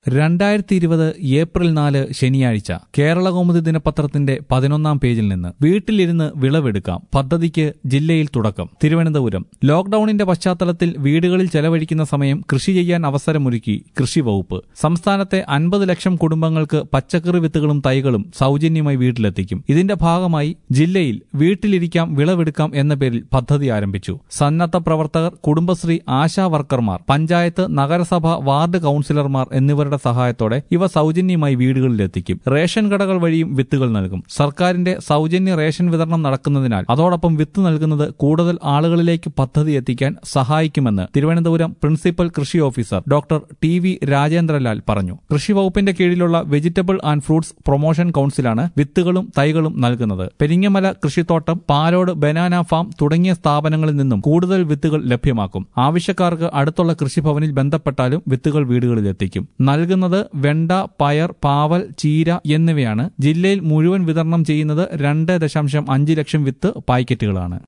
രണ്ടായിരത്തി ഇരുപത് ഏപ്രിൽ നാല് ശനിയാഴ്ച കേരളകൗമുദി ദിനപത്രത്തിന്റെ പതിനൊന്നാം പേജിൽ നിന്ന് വീട്ടിലിരുന്ന് വിളവെടുക്കാം പദ്ധതിക്ക് ജില്ലയിൽ തുടക്കം തിരുവനന്തപുരം ലോക്ഡൌണിന്റെ പശ്ചാത്തലത്തിൽ വീടുകളിൽ ചെലവഴിക്കുന്ന സമയം കൃഷി ചെയ്യാൻ അവസരമൊരുക്കി കൃഷി വകുപ്പ് സംസ്ഥാനത്തെ അൻപത് ലക്ഷം കുടുംബങ്ങൾക്ക് പച്ചക്കറി വിത്തുകളും തൈകളും സൗജന്യമായി വീട്ടിലെത്തിക്കും ഇതിന്റെ ഭാഗമായി ജില്ലയിൽ വീട്ടിലിരിക്കാം വിളവെടുക്കാം എന്ന പേരിൽ പദ്ധതി ആരംഭിച്ചു സന്നദ്ധ പ്രവർത്തകർ കുടുംബശ്രീ ആശാ വർക്കർമാർ പഞ്ചായത്ത് നഗരസഭ വാർഡ് കൌൺസിലർമാർ എന്നിവരുടെ സഹായത്തോടെ ഇവ സൗജന്യമായി വീടുകളിലെത്തിക്കും റേഷൻ കടകൾ വഴിയും വിത്തുകൾ നൽകും സർക്കാരിന്റെ സൗജന്യ റേഷൻ വിതരണം നടക്കുന്നതിനാൽ അതോടൊപ്പം വിത്ത് നൽകുന്നത് കൂടുതൽ ആളുകളിലേക്ക് പദ്ധതി എത്തിക്കാൻ സഹായിക്കുമെന്ന് തിരുവനന്തപുരം പ്രിൻസിപ്പൽ കൃഷി officer doctor T V Rajendralal പറഞ്ഞു കൃഷി വകുപ്പിന്റെ കീഴിലുള്ള വെജിറ്റബിൾ ആൻഡ് ഫ്രൂട്ട്സ് പ്രൊമോഷൻ കൌൺസിലാണ് വിത്തുകളും തൈകളും നൽകുന്നത് പെരിങ്ങമല കൃഷിത്തോട്ടം പാലോട് ബനാന ഫാം തുടങ്ങിയ സ്ഥാപനങ്ങളിൽ നിന്നും കൂടുതൽ വിത്തുകൾ ലഭ്യമാക്കും ആവശ്യക്കാർക്ക് അടുത്തുള്ള കൃഷിഭവനിൽ ബന്ധപ്പെട്ടാലും വിത്തുകൾ വീടുകളിലെത്തിക്കും നൽകുന്നത് വെണ്ട പയർ പാവൽ ചീര എന്നിവയാണ് ജില്ലയിൽ മുഴുവൻ വിതരണം ചെയ്യുന്നത് രണ്ട് ദശാംശം അഞ്ച് ലക്ഷം വിത്ത് പാക്കറ്റുകളാണ്